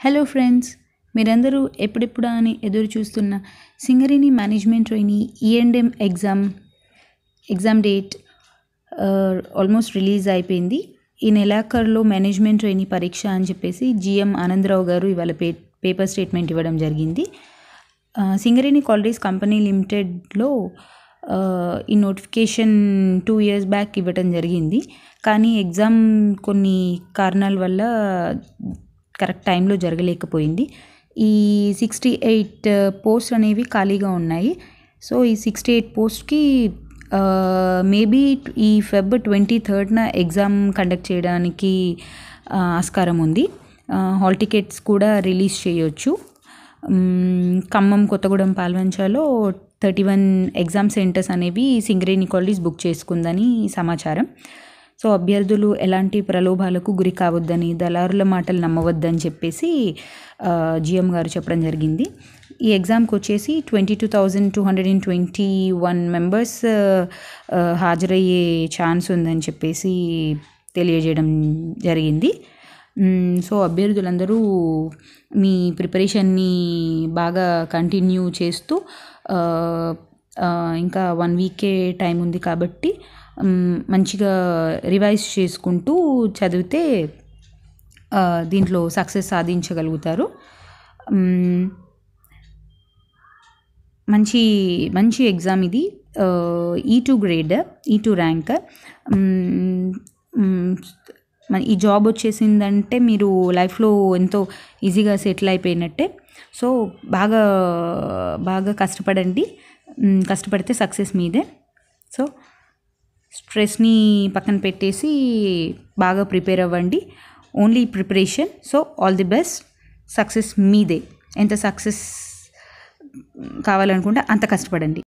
hello friends మీరందరూ ఎప్పుడెప్పుడా అని ఎదురు చూస్తున్న Singareni management trainee E and M exam exam date almost release అయిపోయింది ఈ నెలాఖరులో మేనేజ్మెంట్ ట్రైనీ పరీక్ష అని చెప్పేసి జిఎం ఆనందరావు గారు ఇవాళ పే పేపర్ స్టేట్మెంట్ ఇవ్వడం జరిగింది ఆ, సింగరేణి కాలరీస్ కంపెనీ లిమిటెడ్లో ఆ, ఈ నోటిఫికేషన్ టూ ఇయర్స్ బ్యాక్ ఇవ్వడం జరిగింది కానీ ఎగ్జామ్ కొన్ని కారణాల వల్ల కరెక్ట్ టైంలో జరగలేకపోయింది ఈ సిక్స్టీ ఎయిట్ పోస్ట్ అనేవి ఖాళీగా ఉన్నాయి సో ఈ సిక్స్టీ ఎయిట్ పోస్ట్కి మేబీ ఈ ఫెబ్ ట్వంటీ థర్డ్న ఎగ్జామ్ కండక్ట్ చేయడానికి ఆ, ఆస్కారం ఉంది హాల్ టికెట్స్ కూడా రిలీజ్ చేయొచ్చు మ్మ్, ఖమ్మం కొత్తగూడెం పాల్వంచాలో థర్టీ వన్ ఎగ్జామ్ సెంటర్స్ అనేవి సింగరేణి కాలేజ్ బుక్ చేసుకుందని సమాచారం సో అభ్యర్థులు ఎలాంటి ప్రలోభాలకు గురి కావద్దని దళారుల మాటలు నమ్మవద్దని చెప్పేసి జిఎం గారు చెప్పడం జరిగింది ఈ ఎగ్జామ్కి వచ్చేసి twenty two thousand two hundred and twenty one members హాజరయ్యే ఛాన్స్ ఉందని చెప్పేసి తెలియజేయడం జరిగింది మ్మ్, సో అభ్యర్థులందరూ మీ ప్రిపరేషన్ని బాగా కంటిన్యూ చేస్తూ ఆ, ఆ, ఇంకా వన్ వీకే టైం ఉంది కాబట్టి మ్మ్, మంచిగా రివైజ్ చేసుకుంటూ చదివితే ఆ, దీంట్లో సక్సెస్ సాధించగలుగుతారు మ్మ్, మంచి మంచి ఎగ్జామ్ ఇది E two grade E two rank ఈ జాబ్ వచ్చేసిందంటే మీరు లైఫ్లో ఎంతో ఈజీగా సెటిల్ అయిపోయినట్టే సో బాగా బాగా కష్టపడండి మ్, కష్టపడితే సక్సెస్ మీదే సో స్ట్రెస్ని పక్కన పెట్టేసి బాగా ప్రిపేర్ అవ్వండి only preparation so all the best success మీదే ఎంత సక్సెస్ కావాలనుకుంటే అంత కష్టపడండి